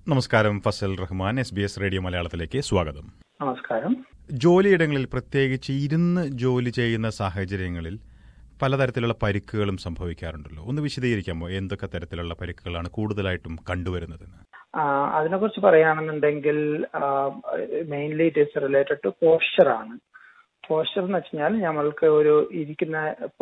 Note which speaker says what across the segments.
Speaker 1: നമസ്കാരം Fazal Rahman S B S radio മലയാളത്തിലേക്ക് സ്വാഗതം
Speaker 2: നമസ്കാരം
Speaker 1: ജോലിയിടങ്ങളിൽ പ്രത്യേകിച്ച് ഇരുന്ന് ജോലി ചെയ്യുന്ന സാഹചര്യങ്ങളിൽ പലതരത്തിലുള്ള പരിക്കുകളും സംഭവിക്കാറുണ്ടല്ലോ ഒന്ന് വിശദീകരിക്കാമോ എന്തൊക്കെ തരത്തിലുള്ള പരിക്കുകളാണ് കൂടുതലായിട്ടും കണ്ടുവരുന്നതെന്ന്
Speaker 2: ആ, അതിനെക്കുറിച്ച് പറയുകയാണെന്നുണ്ടെങ്കിൽ mainly it is related to posture ആണ് പോസ്ചർ എന്ന് വെച്ചാൽ നമ്മൾക്ക് ഒരു ഇരിക്കുന്ന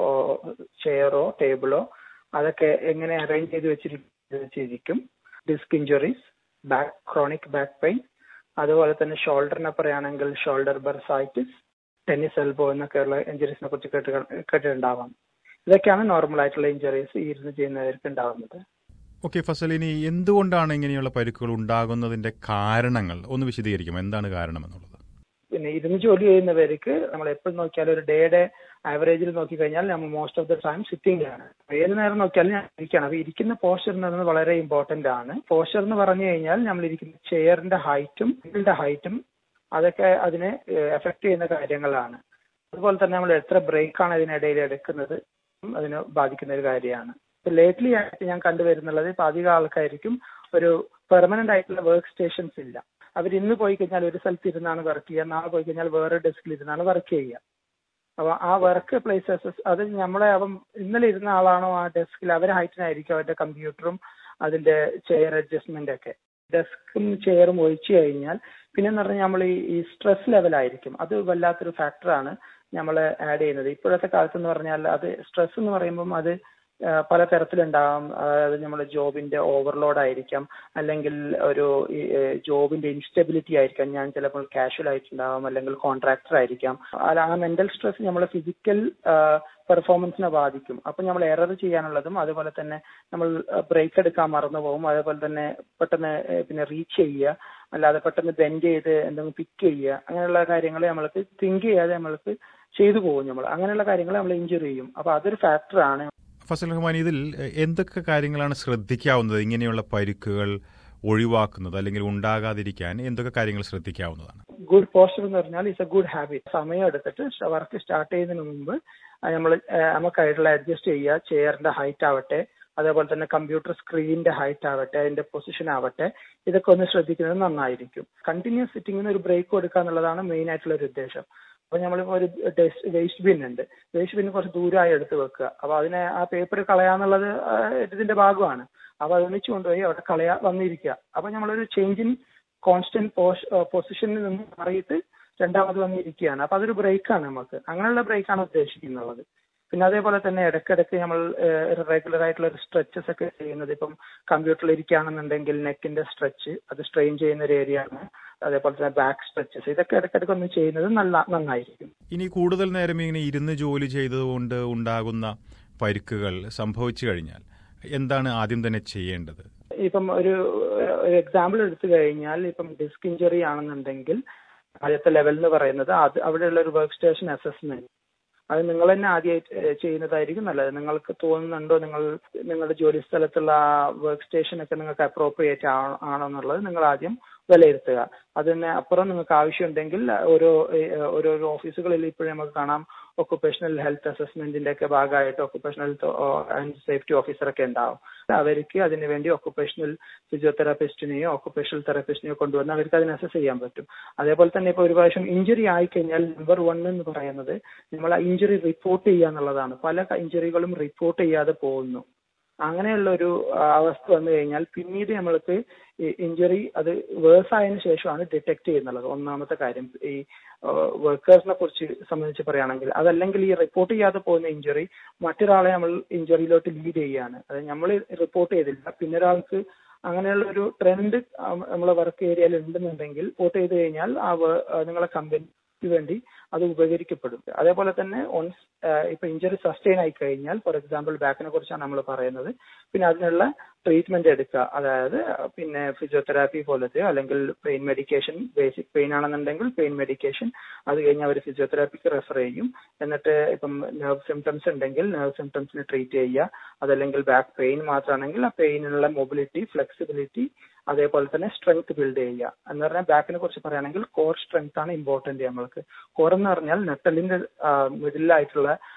Speaker 2: ചെയറോ ടേബിളോ അതൊക്കെ എങ്ങനെ അറേഞ്ച് ചെയ്ത് വെച്ചിരിക്കും വെച്ചിരിക്കും disc injuries back chronic back pain അതുപോലെ തന്നെ ഷോൾഡറിനെ പറയുകയാണെങ്കിൽ ഷോൾഡർ ബർസൈറ്റിസ് ടെന്നീസ് എൽബോ എന്നൊക്കെയുള്ള ഇഞ്ചുറീസിനെ കുറിച്ച് കേട്ട് കേട്ടിട്ടുണ്ടാവാം ഇതൊക്കെയാണ് നോർമൽ ആയിട്ടുള്ള ഇഞ്ചുറീസ് ഈ ഇരുന്ന് ചെയ്യുന്നവർക്ക് ഉണ്ടാവുന്നത്
Speaker 1: ഓക്കെ ഫസൽ ഇനി എന്തുകൊണ്ടാണ് ഇങ്ങനെയുള്ള പരിക്കുകൾ ഉണ്ടാകുന്നതിന്റെ കാരണങ്ങൾ ഒന്ന് വിശദീകരിക്കും എന്താണ് കാരണമെന്നുള്ളത്
Speaker 2: പിന്നെ ഇരുന്ന് ജോലി ചെയ്യുന്നവർക്ക് നമ്മൾ എപ്പോഴും നോക്കിയാലും ഒരു ഡേയുടെ ആവറേജിൽ നോക്കിക്കഴിഞ്ഞാൽ നമ്മൾ most of the time sitting ആണ് ഏത് നേരം നോക്കിയാലും ഞാൻ ഇരിക്കണം അപ്പൊ ഇരിക്കുന്ന പോസ്ചർ എന്ന് പറയുന്നത് വളരെ ഇമ്പോർട്ടന്റ് ആണ് പോസ്ചർ എന്ന് പറഞ്ഞു കഴിഞ്ഞാൽ നമ്മൾ ഇരിക്കുന്ന ചെയറിന്റെ ഹൈറ്റും ടേബിളിന്റെ ഹൈറ്റും അതൊക്കെ അതിനെ എഫക്ട് ചെയ്യുന്ന കാര്യങ്ങളാണ് അതുപോലെ തന്നെ നമ്മൾ എത്ര ബ്രേക്ക് ആണ് ഇതിനിടയിൽ എടുക്കുന്നത് അതിനെ ബാധിക്കുന്ന ഒരു കാര്യമാണ് ഇപ്പൊ ലേറ്റ്ലി ആയിട്ട് ഞാൻ കണ്ടുവരുന്നുള്ളത് ഇപ്പൊ അധികം ആൾക്കാർക്കും ഒരു പെർമനന്റ് ആയിട്ടുള്ള വർക്ക് സ്റ്റേഷൻസ് ഇല്ല അവർ ഇന്ന് പോയി കഴിഞ്ഞാൽ ഒരു സ്ഥലത്ത് ഇരുന്നാണ് വർക്ക് ചെയ്യുക നാളെ പോയി കഴിഞ്ഞാൽ വേറെ ഡെസ്കിൽ ഇരുന്നാണ് വർക്ക് ചെയ്യുക അപ്പൊ ആ വർക്ക് പ്ലേസസ് അത് നമ്മളെ അവൻ ഇന്നലെ ഇരുന്ന ആളാണോ ആ ഡെസ്കിൽ അവരെ ഹൈറ്റിനായിരിക്കും അവരുടെ കമ്പ്യൂട്ടറും അതിന്റെ ചെയർ അഡ്ജസ്റ്റ്മെന്റ് ഒക്കെ ഡെസ്കും ചെയറും ഒഴിച്ചു കഴിഞ്ഞാൽ പിന്നെ എന്ന് പറഞ്ഞാൽ നമ്മൾ ഈ സ്ട്രെസ് ലെവലായിരിക്കും അത് വല്ലാത്തൊരു ഫാക്ടറാണ് നമ്മൾ ആഡ് ചെയ്യുന്നത് ഇപ്പോഴത്തെ കാലത്ത് എന്ന് പറഞ്ഞാൽ അത് സ്ട്രെസ് എന്ന് പറയുമ്പം അത് പല തരത്തിലുണ്ടാവാം അതായത് നമ്മുടെ ജോബിന്റെ ഓവർലോഡ് ആയിരിക്കാം അല്ലെങ്കിൽ ഒരു ജോബിന്റെ ഇൻസ്റ്റെബിലിറ്റി ആയിരിക്കാം ഞാൻ ചിലപ്പോൾ കാഷ്വൽ ആയിട്ടുണ്ടാവാം അല്ലെങ്കിൽ കോൺട്രാക്ടർ ആയിരിക്കാം അല്ല ആ മെന്റൽ സ്ട്രെസ് നമ്മളെ ഫിസിക്കൽ പെർഫോമൻസിനെ ബാധിക്കും അപ്പൊ നമ്മൾ എറർ ചെയ്യാനുള്ളതും അതുപോലെ തന്നെ നമ്മൾ ബ്രേക്ക് എടുക്കാൻ മറന്നു പോകും അതേപോലെ തന്നെ പെട്ടെന്ന് പിന്നെ റീച്ച് ചെയ്യുക അല്ലാതെ പെട്ടെന്ന് ബെൻഡ് ചെയ്ത് എന്തെങ്കിലും പിക്ക് ചെയ്യുക അങ്ങനെയുള്ള കാര്യങ്ങൾ നമ്മൾക്ക് തിങ്ക് ചെയ്യാതെ നമ്മൾക്ക് ചെയ്തു പോകും നമ്മൾ അങ്ങനെയുള്ള കാര്യങ്ങൾ നമ്മൾ ഇഞ്ചുറി ചെയ്യും അപ്പൊ അതൊരു ഫാക്ടറാണ്
Speaker 1: ഫസൽ റഹ്മാൻ ഇതിൽ എന്തൊക്കെ കാര്യങ്ങളാണ് ശ്രദ്ധിക്കാവുന്നത് ഇങ്ങനെയുള്ള പരിക്കുകൾ ഒഴിവാക്കുന്നത് അല്ലെങ്കിൽ ഉണ്ടാകാതിരിക്കാൻ എന്തൊക്കെ കാര്യങ്ങൾ ശ്രദ്ധിക്കാവുന്നതാണ്
Speaker 2: ഗുഡ് പോസ്റ്റർ എന്ന് പറഞ്ഞാൽ ഇറ്റ്സ് എ ഗുഡ് ഹാബിറ്റ് സമയം എടുത്തിട്ട് വർക്ക് സ്റ്റാർട്ട് ചെയ്യുന്നതിന് മുമ്പ് നമ്മൾ നമുക്കായിട്ടുള്ള അഡ്ജസ്റ്റ് ചെയ്യുക ചെയറിന്റെ ഹൈറ്റ് ആവട്ടെ അതേപോലെ തന്നെ കമ്പ്യൂട്ടർ സ്ക്രീനിന്റെ ഹൈറ്റ് ആവട്ടെ അതിന്റെ പൊസിഷൻ ആവട്ടെ ഇതൊക്കെ ഒന്ന് ശ്രദ്ധിക്കുന്നത് നന്നായിരിക്കും കണ്ടിന്യൂസ് സിറ്റിംഗിന് ഒരു ബ്രേക്ക് കൊടുക്കുക എന്നുള്ളതാണ് മെയിൻ ആയിട്ടുള്ള ഒരു ഉദ്ദേശം അപ്പൊ നമ്മളിപ്പോ ഒരു വേസ്റ്റ് ബിൻ ഉണ്ട് വേസ്റ്റ് ബിൻ കുറച്ച് ദൂരമായി എടുത്ത് വെക്കുക അപ്പൊ അതിനെ ആ പേപ്പർ കളയാന്നുള്ളത് ഇതിന്റെ ഭാഗമാണ് അപ്പൊ അത് ഒന്നിച്ചു കൊണ്ടുപോയി അവിടെ കളയാ വന്നിരിക്കുക അപ്പൊ നമ്മളൊരു ചേഞ്ച് ഇൻ കോൺസ്റ്റന്റ് പൊസിഷനിൽ നിന്ന് മാറിയിട്ട് രണ്ടാമത് വന്നിരിക്കുകയാണ് അപ്പൊ അതൊരു ബ്രേക്കാണ് നമുക്ക് അങ്ങനെയുള്ള ബ്രേക്കാണ് ഉദ്ദേശിക്കുന്നത് പിന്നെ അതേപോലെ തന്നെ ഇടയ്ക്കിടയ്ക്ക് നമ്മൾ റെഗുലർ ആയിട്ടുള്ള ഒരു സ്ട്രെച്ചസ് ഒക്കെ ചെയ്യുന്നത് ഇപ്പം കമ്പ്യൂട്ടറിൽ ഇരിക്കുകയാണെന്നുണ്ടെങ്കിൽ നെക്കിന്റെ സ്ട്രെച്ച് അത് സ്ട്രെയിൻ ചെയ്യുന്ന ഒരു ഏരിയ ആണ് അതേപോലെ തന്നെ ബാക്ക് സ്ട്രെച്ചസ് ഇതൊക്കെ ഇടയ്ക്കിടയ്ക്ക് ഒന്ന് ചെയ്യുന്നത് നല്ല നന്നായിരിക്കും
Speaker 1: ഇനി കൂടുതൽ നേരം ഇങ്ങനെ ഇരുന്ന് ജോലി ചെയ്തതുകൊണ്ട് ഉണ്ടാകുന്ന പരിക്കുകൾ സംഭവിച്ചു കഴിഞ്ഞാൽ എന്താണ് ആദ്യം തന്നെ ചെയ്യേണ്ടത്
Speaker 2: ഇപ്പം ഒരു എക്സാമ്പിൾ എടുത്തു കഴിഞ്ഞാൽ ഇപ്പം ഡിസ്ക് ഇഞ്ചുറി ആണെന്നുണ്ടെങ്കിൽ ആദ്യത്തെ ലെവൽ എന്ന് പറയുന്നത് അത് അവിടെയുള്ള ഒരു വർക്ക് സ്റ്റേഷൻ അസസ്മെന്റ് അത് നിങ്ങൾ തന്നെ ആദ്യമായിട്ട് ചെയ്യുന്നതായിരിക്കും നല്ലത് നിങ്ങൾക്ക് തോന്നുന്നുണ്ടോ നിങ്ങൾ നിങ്ങളുടെ ജോലി സ്ഥലത്തുള്ള വർക്ക് സ്റ്റേഷൻ ഒക്കെ നിങ്ങൾക്ക് അപ്രോപ്രിയേറ്റ് ആണോ എന്നുള്ളത് നിങ്ങൾ ആദ്യം വിലയിരുത്തുക അതിന് അപ്പുറം നിങ്ങൾക്ക് ആവശ്യമുണ്ടെങ്കിൽ ഓരോ ഓരോരോ ഓഫീസുകളിൽ ഇപ്പോഴും നമുക്ക് കാണാം ഒക്കുപേഷണൽ ഹെൽത്ത് അസസ്മെന്റിന്റെ ഒക്കെ ഭാഗമായിട്ട് ഒക്കുപേഷണൽ ആൻഡ് സേഫ്റ്റി ഓഫീസറൊക്കെ ഉണ്ടാവും അവർക്ക് അതിനു വേണ്ടി ഒക്കുപേഷണൽ ഫിസിയോതെറാപ്പിസ്റ്റിനെയോ ഒക്കുപേഷണൽ തെറാപ്പിസ്റ്റിനെയോ കൊണ്ടുവന്ന് അവർക്ക് അതിനെ അസസ് ചെയ്യാൻ പറ്റും അതേപോലെ തന്നെ ഇപ്പോൾ ഒരു പ്രാവശ്യം ഇഞ്ചുറി ആയിക്കഴിഞ്ഞാൽ നമ്പർ വൺ എന്ന് പറയുന്നത് നമ്മൾ ആ ഇഞ്ചുറി റിപ്പോർട്ട് ചെയ്യുക എന്നുള്ളതാണ് പല ഇഞ്ചുറികളും റിപ്പോർട്ട് ചെയ്യാതെ പോകുന്നു അങ്ങനെയുള്ള ഒരു അവസ്ഥ വന്നു കഴിഞ്ഞാൽ പിന്നീട് നമ്മൾക്ക് ഇഞ്ചുറി അത് വേഴ്സ് ആയതിനു ശേഷമാണ് ഡിറ്റക്ട് ചെയ്യുന്നുള്ളത് ഒന്നാമത്തെ കാര്യം ഈ വർക്കേഴ്സിനെ കുറിച്ച് സംബന്ധിച്ച് പറയുകയാണെങ്കിൽ അതല്ലെങ്കിൽ ഈ റിപ്പോർട്ട് ചെയ്യാതെ പോകുന്ന ഇഞ്ചുറി മറ്റൊരാളെ നമ്മൾ ഇഞ്ചുറിയിലോട്ട് ലീഡ് ചെയ്യുകയാണ് അത് നമ്മൾ റിപ്പോർട്ട് ചെയ്തില്ല പിന്നെ ഒരാൾക്ക് അങ്ങനെയുള്ള ഒരു ട്രെൻഡ് നമ്മളെ വർക്ക് ഏരിയയിൽ ഉണ്ടെന്നുണ്ടെങ്കിൽ റിപ്പോർട്ട് ചെയ്ത് കഴിഞ്ഞാൽ ആ നിങ്ങളെ കമ്പനി വേണ്ടി അത് ഉപകരിക്കപ്പെടും അതേപോലെ തന്നെ ഒൺസ് ഇപ്പൊ ഇഞ്ചുറി സസ്റ്റെയിൻ ആയി കഴിഞ്ഞാൽ ഫോർ എക്സാമ്പിൾ ബാക്കിനെ കുറിച്ചാണ് നമ്മൾ പറയുന്നത് പിന്നെ അതിനുള്ള ട്രീറ്റ്മെന്റ് എടുക്കുക അതായത് പിന്നെ ഫിസിയോതെറാപ്പി പോലത്തെയോ അല്ലെങ്കിൽ പെയിൻ മെഡിക്കേഷൻ ബേസിക് പെയിൻ ആണെന്നുണ്ടെങ്കിൽ പെയിൻ മെഡിക്കേഷൻ അത് കഴിഞ്ഞ് അവർ ഫിസിയോതെറാപ്പിക്ക് റെഫർ ചെയ്യും എന്നിട്ട് ഇപ്പം നെർവ് സിംറ്റംസ് ഉണ്ടെങ്കിൽ നെർവ് സിംറ്റംസിന് ട്രീറ്റ് ചെയ്യുക അതല്ലെങ്കിൽ ബാക്ക് പെയിൻ മാത്രമാണെങ്കിൽ ആ പെയിനുള്ള മൊബിലിറ്റി ഫ്ലെക്സിബിലിറ്റി അതേപോലെ തന്നെ സ്ട്രെങ്ത് ബിൽഡ് ചെയ്യുക എന്ന് പറഞ്ഞാൽ ബാക്കിനെ കുറിച്ച് പറയുകയാണെങ്കിൽ കോർ സ്ട്രെങ്ത് ആണ് ഇമ്പോർട്ടന്റ് നമ്മൾക്ക് കോർ എന്ന് പറഞ്ഞാൽ നെട്ടലിന്റെ മിഡിലായിട്ടുള്ള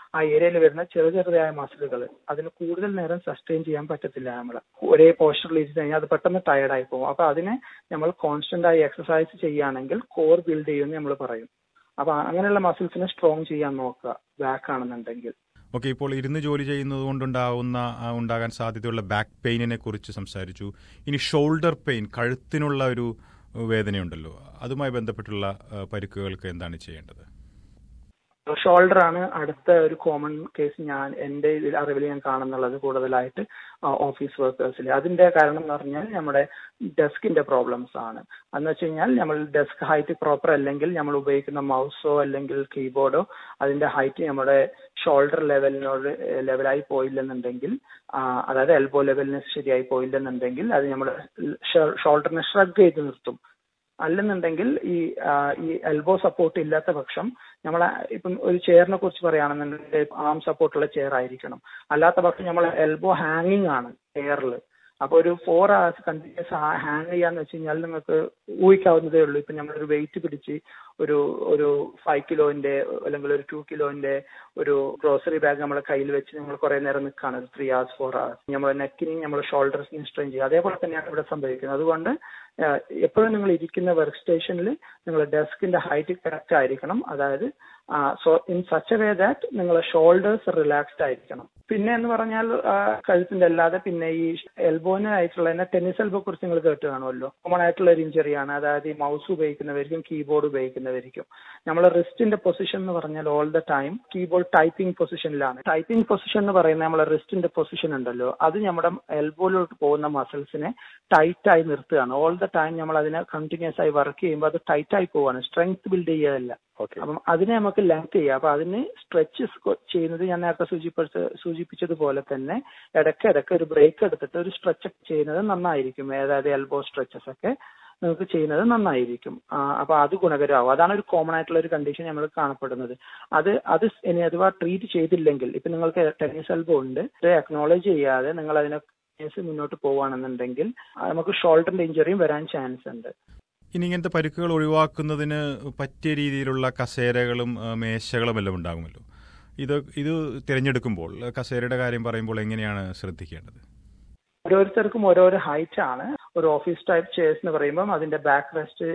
Speaker 2: ആ ഏരിയയിൽ വരുന്ന ചെറു ചെറുതായ മസിലുകൾ അതിന് കൂടുതൽ നേരം സസ്റ്റെയിൻ ചെയ്യാൻ പറ്റത്തില്ല നമ്മൾ ഒരേ പോസ്റ്ററിൽ ഇരുന്ന് കഴിഞ്ഞാൽ അത് പെട്ടെന്ന് ടയർഡായി പോകും അപ്പൊ അതിനെ നമ്മൾ കോൺസ്റ്റന്റ് ആയി എക്സസൈസ് ചെയ്യുകയാണെങ്കിൽ കോർ ബിൽഡ് ചെയ്യുമെന്ന് നമ്മൾ പറയും അപ്പൊ അങ്ങനെയുള്ള മസിൽസിനെ സ്ട്രോങ് ചെയ്യാൻ നോക്കുക ബാക്ക് ആണെന്നുണ്ടെങ്കിൽ
Speaker 1: ഓക്കെ ഇപ്പോൾ ഇരുന്ന് ജോലി ചെയ്യുന്നത് കൊണ്ടുണ്ടാവുന്ന ആ, ഉണ്ടാകാൻ സാധ്യതയുള്ള ബാക്ക് പെയിനിനെ കുറിച്ച് സംസാരിച്ചു ഇനി ഷോൾഡർ പെയിൻ കഴുത്തിനുള്ള ഒരു വേദനയുണ്ടല്ലോ അതുമായി ബന്ധപ്പെട്ടുള്ള ആ, പരിക്കുകൾക്ക് എന്താണ് ചെയ്യേണ്ടത്
Speaker 2: ഷോൾഡർ ആണ് അടുത്ത ഒരു കോമൺ കേസ് ഞാൻ എന്റെ ഇതിൽ അറിവിൽ ഞാൻ കാണുന്നുള്ളത് കൂടുതലായിട്ട് ഓഫീസ് വർക്കേഴ്സിൽ അതിന്റെ കാരണം എന്ന് പറഞ്ഞാൽ നമ്മുടെ ഡെസ്കിന്റെ പ്രോബ്ലംസ് ആണ് എന്ന് വെച്ച് കഴിഞ്ഞാൽ നമ്മൾ ഡെസ്ക് ഹൈറ്റ് പ്രോപ്പർ അല്ലെങ്കിൽ നമ്മൾ ഉപയോഗിക്കുന്ന മൗസോ അല്ലെങ്കിൽ കീബോർഡോ അതിന്റെ ഹൈറ്റ് നമ്മുടെ ഷോൾഡർ ലെവലിനോട് ലെവലായി പോയില്ലെന്നുണ്ടെങ്കിൽ ആ, അതായത് എൽബോ ലെവലിന് ശരിയായി പോയില്ലെന്നുണ്ടെങ്കിൽ അത് നമ്മൾ ഷോൾഡറിനെ ഷ്രഗ് ചെയ്ത് നിർത്തും അല്ലെന്നുണ്ടെങ്കിൽ ഈ ആ, ഈ എൽബോ സപ്പോർട്ട് ഇല്ലാത്ത പക്ഷം നമ്മൾ ഇപ്പം ഒരു ചെയറിനെ കുറിച്ച് പറയുകയാണെന്നുണ്ടെങ്കിൽ ആം സപ്പോർട്ടുള്ള ചെയർ ആയിരിക്കണം അല്ലാത്ത പക്ഷം നമ്മൾ എൽബോ ഹാങ്ങിങ് ആണ് ചെയറിൽ അപ്പൊ ഒരു ഫോർ hours കണ്ടിന്യൂസ് ഹാങ് ചെയ്യാന്ന് വെച്ച് കഴിഞ്ഞാൽ നിങ്ങൾക്ക് ഊഹിക്കാവുന്നതേ ഉള്ളൂ ഇപ്പൊ നമ്മളൊരു വെയിറ്റ് പിടിച്ച് ഒരു ഒരു ഫൈവ് കിലോന്റെ അല്ലെങ്കിൽ ഒരു ടു കിലോന്റെ ഒരു ഗ്രോസറി ബാഗ് നമ്മളെ കയ്യിൽ വെച്ച് നമ്മൾ കുറെ നേരം നിൽക്കുകയാണ് ഒരു ത്രീ hours ഫോർ hours നമ്മുടെ നെക്കിനെയും നമ്മുടെ ഷോൾഡേഴ്സിനെയും സ്ട്രെയിൻ ചെയ്യുക അതേപോലെ തന്നെയാണ് ഇവിടെ സംഭവിക്കുന്നത് അതുകൊണ്ട് എപ്പോഴും നിങ്ങൾ ഇരിക്കുന്ന വർക്ക് സ്റ്റേഷനിൽ നിങ്ങളുടെ ഡെസ്കിന്റെ ഹൈറ്റ് കറക്റ്റ് ആയിരിക്കണം അതായത് so in such a way that നിങ്ങളെ ഷോൾഡേഴ്സ് റിലാക്സ്ഡ് ആയിരിക്കണം പിന്നെ എന്ന് പറഞ്ഞാൽ ആ, കഴുത്തിന്റെ അല്ലാതെ പിന്നെ ഈ എൽബോന് ആയിട്ടുള്ള ടെന്നീസ് എൽബോ കുറിച്ച് നിങ്ങൾ കേട്ട് കാണുമല്ലോ കോമൺ ആയിട്ടുള്ള ഒരു ഇഞ്ചറി ആണ് അതായത് ഈ മൗസ് ഉപയോഗിക്കുന്നവർക്കും കീബോർഡ് ഉപയോഗിക്കുന്നവർക്കും നമ്മളെ റിസ്റ്റിന്റെ പൊസിഷൻ എന്ന് പറഞ്ഞാൽ all the time keyboard typing പൊസിഷനിലാണ് ടൈപ്പിംഗ് പൊസിഷൻ എന്ന് പറയുന്ന നമ്മളെ റിസ്റ്റിന്റെ പൊസിഷൻ ഉണ്ടല്ലോ അത് നമ്മുടെ എൽബോയിലോട്ട് പോകുന്ന മസിൽസിനെ ടൈറ്റ് ആയി നിർത്തുകയാണ് ഓൾ ദ ടൈം നമ്മൾ അതിനെ കണ്ടിന്യൂസ് ആയി വർക്ക് ചെയ്യുമ്പോൾ അത് ടൈറ്റ് ആയി പോവാണ് സ്ട്രെങ്ത് ബിൽഡ് ചെയ്യുകയല്ല
Speaker 1: ഓക്കെ
Speaker 2: അപ്പം അതിനെ നമുക്ക് ലെങ്ത് ചെയ്യാം അപ്പൊ അതിന് സ്ട്രെച്ചസ് ചെയ്യുന്നത് ഞാൻ നേരത്തെ സൂചിപ്പിച്ച സൂചിപ്പിച്ചതുപോലെ തന്നെ ഇടയ്ക്കിടയ്ക്ക് ഒരു ബ്രേക്ക് എടുത്തിട്ട് ഒരു സ്ട്രെച്ച് ചെയ്യുന്നത് നന്നായിരിക്കും അതായത് എൽബോ സ്ട്രെച്ചസ് ഒക്കെ നിങ്ങൾക്ക് ചെയ്യുന്നത് നന്നായിരിക്കും ആ, അപ്പൊ അത് ഗുണകരമാവും അതാണ് ഒരു കോമൺ ആയിട്ടുള്ള ഒരു കണ്ടീഷൻ നമ്മൾ കാണപ്പെടുന്നത് അത് അത് ഇനി അഥവാ ട്രീറ്റ് ചെയ്തില്ലെങ്കിൽ ഇപ്പൊ നിങ്ങൾക്ക് ടെന്നീസ് എൽബോ ഉണ്ട് ഇത് അക്നോളജ് ചെയ്യാതെ നിങ്ങൾ അതിനെ മുന്നോട്ട് പോവുകയാണെന്നുണ്ടെങ്കിൽ ആ, നമുക്ക് ഷോൾഡറിന്റെ ഇഞ്ചറിയും വരാൻ ചാൻസ് ഉണ്ട്
Speaker 1: ഇനി ഇങ്ങനത്തെ പരിക്കുകൾ ഒഴിവാക്കുന്നതിന് പറ്റിയ രീതിയിലുള്ള കസേരകളും ആ, മേശകളും എല്ലാം ഉണ്ടാകുമല്ലോ ഇത് ഇത് തിരഞ്ഞെടുക്കുമ്പോൾ കസേരയുടെ കാര്യം പറയുമ്പോൾ എങ്ങനെയാണ് ശ്രദ്ധിക്കേണ്ടത്
Speaker 2: ഓരോരുത്തർക്കും ഓരോരോ ഹൈറ്റ് ആണ് ഒരു ഓഫീസ് ടൈപ്പ് ചെയർസ് എന്ന് പറയുമ്പോൾ അതിന്റെ ബാക്ക് റെസ്റ്റ്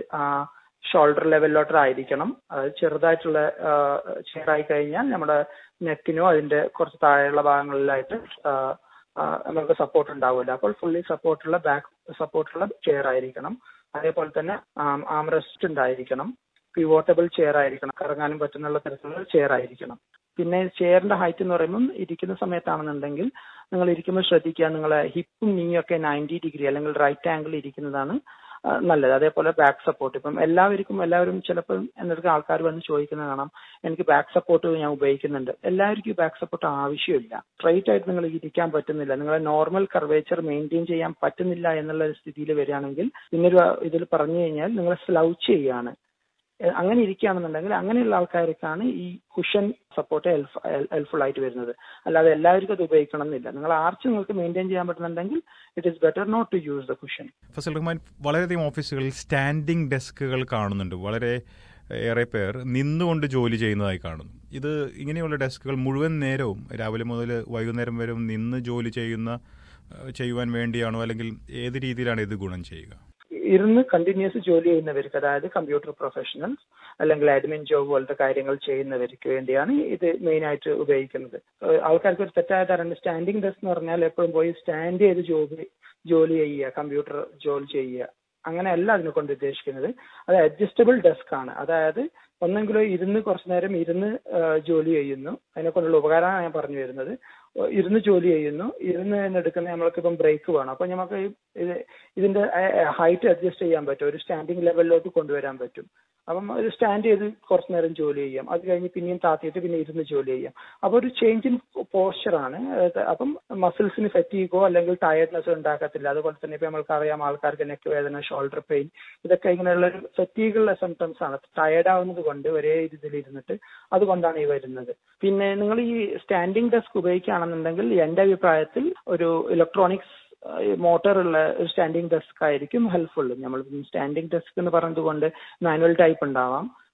Speaker 2: ഷോൾഡർ ലെവലിലോട്ടായിരിക്കണം അതായത് ചെറുതായിട്ടുള്ള ചെയർ ആയി കഴിഞ്ഞാൽ നമ്മുടെ നെക്കിനോ അതിന്റെ കുറച്ച് താഴെയുള്ള ഭാഗങ്ങളിലായിട്ട് ആ, ആ, നമുക്ക് സപ്പോർട്ട് ഉണ്ടാവില്ല അപ്പോൾ ഫുള്ളി സപ്പോർട്ടുള്ള ബാക്ക് സപ്പോർട്ടുള്ള ചെയർ ആയിരിക്കണം അതേപോലെ തന്നെ ആം റെസ്റ്റ് ഉണ്ടായിരിക്കണം പിവോട്ടബിൾ ചെയർ ആയിരിക്കണം കറങ്ങാനും പറ്റുന്നുള്ള തരത്തിലുള്ള ചെയർ ആയിരിക്കണം പിന്നെ ചെയറിന്റെ ഹൈറ്റ് എന്ന് പറയുമ്പോൾ ഇരിക്കുന്ന സമയത്താണെന്നുണ്ടെങ്കിൽ നിങ്ങൾ ഇരിക്കുമ്പോൾ ശ്രദ്ധിക്കുക നിങ്ങളെ ഹിപ്പും നീയും ഒക്കെ നയൻറ്റി ഡിഗ്രി അല്ലെങ്കിൽ റൈറ്റ് ആംഗിൾ ഇരിക്കുന്നതാണ് ആ, നല്ലത് അതേപോലെ ബാക്ക് സപ്പോർട്ട് ഇപ്പം എല്ലാവർക്കും എല്ലാവരും ചിലപ്പോൾ എന്നൊക്കെ ആൾക്കാർ വന്ന് ചോദിക്കുന്നത് കാണാം എനിക്ക് ബാക്ക് സപ്പോർട്ട് ഞാൻ ഉപയോഗിക്കുന്നുണ്ട് എല്ലാവർക്കും ബാക്ക് സപ്പോർട്ട് ആവശ്യമില്ല സ്ട്രൈറ്റ് ആയിട്ട് നിങ്ങൾ ഇരിക്കാൻ പറ്റുന്നില്ല നിങ്ങളെ നോർമൽ കർവേച്ചർ മെയിൻറ്റെയിൻ ചെയ്യാൻ പറ്റുന്നില്ല എന്നുള്ള ഒരു സ്ഥിതിയിൽ വരികയാണെങ്കിൽ പിന്നൊരു ഇതിൽ പറഞ്ഞു കഴിഞ്ഞാൽ നിങ്ങൾ സ്ലൗച്ച് ചെയ്യാണ് എ- അങ്ങനെ ഇരിക്കുകയാണെന്നുണ്ടെങ്കിൽ അങ്ങനെയുള്ള ആൾക്കാർക്കാണ് ഈ കുഷൻ സപ്പോർട്ട് ഹെൽപ്ഫുൾ ആയിട്ട് വരുന്നത് അല്ലാതെ എല്ലാവർക്കും അത് ഉപയോഗിക്കണം എന്നില്ല നിങ്ങൾ ആർച്ച് നിങ്ങൾക്ക് മെയിൻറ്റെയിൻ ചെയ്യാൻ പറ്റുന്നുണ്ടെങ്കിൽ it is better not to use the cushion
Speaker 1: Fazal Rahman വളരെയധികം ഓഫീസുകളിൽ സ്റ്റാൻഡിംഗ് ഡെസ്കുകൾ കാണുന്നുണ്ട് വളരെ ഏറെ പേർ നിന്നുകൊണ്ട് ജോലി ചെയ്യുന്നതായി കാണുന്നു ഇത് ഇങ്ങനെയുള്ള ഡെസ്കുകൾ മുഴുവൻ നേരവും രാവിലെ മുതൽ വൈകുന്നേരം വരെ നിന്ന് ജോലി ചെയ്യുന്ന ഏഹ്, ചെയ്യുവാൻ വേണ്ടിയാണോ അല്ലെങ്കിൽ ഏത് രീതിയിലാണ് ഇത് ഗുണം ചെയ്യുക
Speaker 2: ഇരുന്ന് കണ്ടിന്യൂസ് ജോലി ചെയ്യുന്നവർക്ക് അതായത് കമ്പ്യൂട്ടർ പ്രൊഫഷണൽസ് അല്ലെങ്കിൽ അഡ്മിൻ ജോബ് പോലത്തെ കാര്യങ്ങൾ ചെയ്യുന്നവർക്ക് വേണ്ടിയാണ് ഇത് മെയിൻ ആയിട്ട് ഉപയോഗിക്കുന്നത് ഏഹ് ആൾക്കാർക്ക് ഒരു തെറ്റായ ധാരണ സ്റ്റാൻഡിംഗ് ഡെസ്ക് എന്ന് പറഞ്ഞാൽ എപ്പോഴും പോയി സ്റ്റാൻഡ് ചെയ്ത് ജോലി ജോലി ചെയ്യുക കമ്പ്യൂട്ടർ ജോലി ചെയ്യുക അങ്ങനെയല്ല അതിനെ കൊണ്ട് ഉദ്ദേശിക്കുന്നത് അത് അഡ്ജസ്റ്റബിൾ ഡെസ്ക് ആണ് അതായത് ഒന്നെങ്കിലും ഇരുന്ന് കുറച്ചു നേരം ഇരുന്ന് ഏഹ് ജോലി ചെയ്യുന്നു അതിനെ കൊണ്ടുള്ള ഉപകാരമാണ് ഞാൻ പറഞ്ഞു വരുന്നത് ഏഹ് ഇരുന്ന് ജോലി ചെയ്യുന്നു ഇരുന്ന് തന്നെ എടുക്കുന്ന നമ്മൾക്കിപ്പം ബ്രേക്ക് വേണം അപ്പൊ നമുക്ക് ഈ ഇത് ഇതിന്റെ ഹൈറ്റ് അഡ്ജസ്റ്റ് ചെയ്യാൻ പറ്റും ഒരു സ്റ്റാൻഡിംഗ് ലെവലിലോട്ട് കൊണ്ടുവരാൻ പറ്റും അപ്പം ഒരു സ്റ്റാൻഡ് ചെയ്ത് കുറച്ചു നേരം ജോലി ചെയ്യാം അത് കഴിഞ്ഞ് പിന്നെയും താത്തിയിട്ട് പിന്നെ ഇരുന്ന് ജോലി ചെയ്യാം അപ്പൊ ഒരു ചേഞ്ച് ഇൻ പോസ്ചറാണ് അപ്പം മസിൽസിന് ഫെറ്റീഗോ അല്ലെങ്കിൽ ടയർഡ്നെസ് ഉണ്ടാക്കത്തില്ല അതുപോലെ തന്നെ ഇപ്പൊ നമ്മൾക്ക് അറിയാം ആൾക്കാർക്ക് നെക്ക് വേദന ഷോൾഡർ പെയിൻ ഇതൊക്കെ ഇങ്ങനെയുള്ള ഒരു ഫെറ്റീഗുള്ള സിംറ്റംസ് ആണ് ടയർഡ് ആവുന്നത് കൊണ്ട് ഒരേ ഇതിൽ ഇരുന്നിട്ട് അതുകൊണ്ടാണ് ഈ വരുന്നത് പിന്നെ നിങ്ങൾ ഈ സ്റ്റാൻഡിംഗ് ഡെസ്ക് ഉപയോഗിക്കുകയാണെന്നുണ്ടെങ്കിൽ എന്റെ അഭിപ്രായത്തിൽ ഒരു ഇലക്ട്രോണിക്സ് മോട്ടർ ഉള്ള ഒരു സ്റ്റാൻഡിംഗ് ഡെസ്ക് ആയിരിക്കും ഹെൽപ്ഫുൾ നമ്മൾ സ്റ്റാൻഡിംഗ് ഡെസ്ക് എന്ന് പറഞ്ഞതുകൊണ്ട് മാനുവൽ ടൈപ്പ് ഉണ്ടാവാം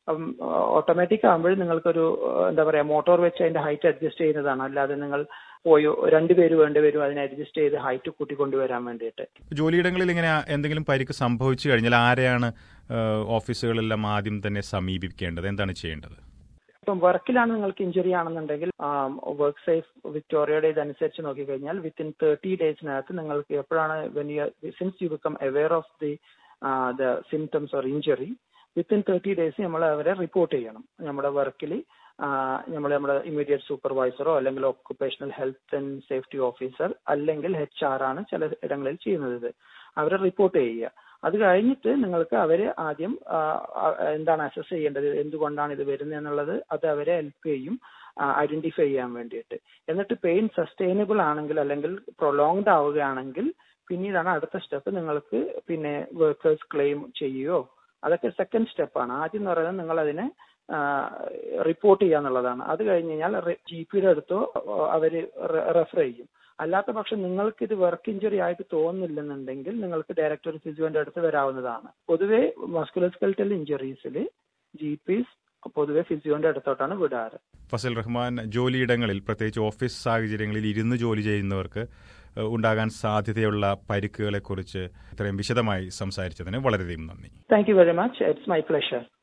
Speaker 2: ഓട്ടോമാറ്റിക് ആകുമ്പോൾ നിങ്ങൾക്കൊരു എന്താ പറയാ മോട്ടോർ വെച്ച് അതിന്റെ ഹൈറ്റ് അഡ്ജസ്റ്റ് ചെയ്യുന്നതാണ് അല്ലാതെ നിങ്ങൾ പോയോ രണ്ടുപേര് വേണ്ടി വരും അതിനെ അഡ്ജസ്റ്റ് ചെയ്ത് ഹൈറ്റ് കൂട്ടിക്കൊണ്ടുവരാൻ വേണ്ടിയിട്ട്
Speaker 1: ജോലിയിടങ്ങളിൽ ഇങ്ങനെ എന്തെങ്കിലും പരിക്ക് സംഭവിച്ചു കഴിഞ്ഞാൽ ആരെയാണ് ഓഫീസുകളെല്ലാം ആദ്യം തന്നെ സമീപിക്കേണ്ടത് എന്താണ് ചെയ്യേണ്ടത്
Speaker 2: ഇപ്പം വർക്കിലാണ് നിങ്ങൾക്ക് ഇഞ്ചുറി ആണെന്നുണ്ടെങ്കിൽ വർക്ക് സേഫ് വിക്ടോറിയയുടെ ഇതനുസരിച്ച് നോക്കിക്കഴിഞ്ഞാൽ വിത്തിൻ തേർട്ടി ഡേയ്സിനകത്ത് നിങ്ങൾക്ക് എപ്പോഴാണ് when you since you become aware of the the symptoms or injury within thirty days നമ്മൾ അവരെ റിപ്പോർട്ട് ചെയ്യണം നമ്മുടെ വർക്കിൽ നമ്മൾ നമ്മുടെ ഇമ്മീഡിയറ്റ് സൂപ്പർവൈസറോ അല്ലെങ്കിൽ occupational health and safety officer അല്ലെങ്കിൽ എച്ച് ആർ ആണ് ചില ഇടങ്ങളിൽ ചെയ്യുന്നത് ഇത് അവരെ റിപ്പോർട്ട് ചെയ്യുക അത് കഴിഞ്ഞിട്ട് നിങ്ങൾക്ക് അവരെ ആദ്യം എന്താണ് അസസ് ചെയ്യേണ്ടത് എന്തുകൊണ്ടാണ് ഇത് വരുന്നത് എന്നുള്ളത് അത് അവരെ ഹെൽപ്പ് ചെയ്യും ഐഡന്റിഫൈ ചെയ്യാൻ വേണ്ടിയിട്ട് എന്നിട്ട് പെയിൻ സസ്റ്റൈനബിൾ ആണെങ്കിൽ അല്ലെങ്കിൽ പ്രൊലോങ്ഡ് ആവുകയാണെങ്കിൽ പിന്നീടാണ് അടുത്ത സ്റ്റെപ്പ് നിങ്ങൾക്ക് പിന്നെ വർക്കേഴ്സ് ക്ലെയിം ചെയ്യുകയോ അതൊക്കെ സെക്കൻഡ് സ്റ്റെപ്പാണ് ആദ്യം എന്ന് പറയുന്നത് നിങ്ങൾ അതിനെ റിപ്പോർട്ട് ചെയ്യുക എന്നുള്ളതാണ് അത് കഴിഞ്ഞ് കഴിഞ്ഞാൽ ജി പിയുടെ അടുത്തോ അവർ റെഫർ ചെയ്യും അല്ലാത്ത പക്ഷം നിങ്ങൾക്ക് ഇത് വർക്ക് ഇഞ്ചുറി ആയിട്ട് തോന്നുന്നില്ലെന്നുണ്ടെങ്കിൽ നിങ്ങൾക്ക് ഡയറക്ടർ ഫിസിയോന്റെ അടുത്ത് വരാവുന്നതാണ് പൊതുവെ മസ്കുലസ്കെൽറ്റൽ ഇഞ്ചുറീസിൽ ജി പിസ് പൊതുവെ ഫിസിയോന്റെ അടുത്തോട്ടാണ് വിടാറ്
Speaker 1: ഫസൽ റഹ്മാൻ ജോലിയിടങ്ങളിൽ പ്രത്യേകിച്ച് ഓഫീസ് സാഹചര്യങ്ങളിൽ ഇരുന്ന് ജോലി ചെയ്യുന്നവർക്ക് ഉണ്ടാകാൻ സാധ്യതയുള്ള പരിക്കുകളെ കുറിച്ച് ഇത്രയും വിശദമായി സംസാരിച്ചതിന് വളരെയധികം നന്ദി
Speaker 2: thank you very much it's my pleasure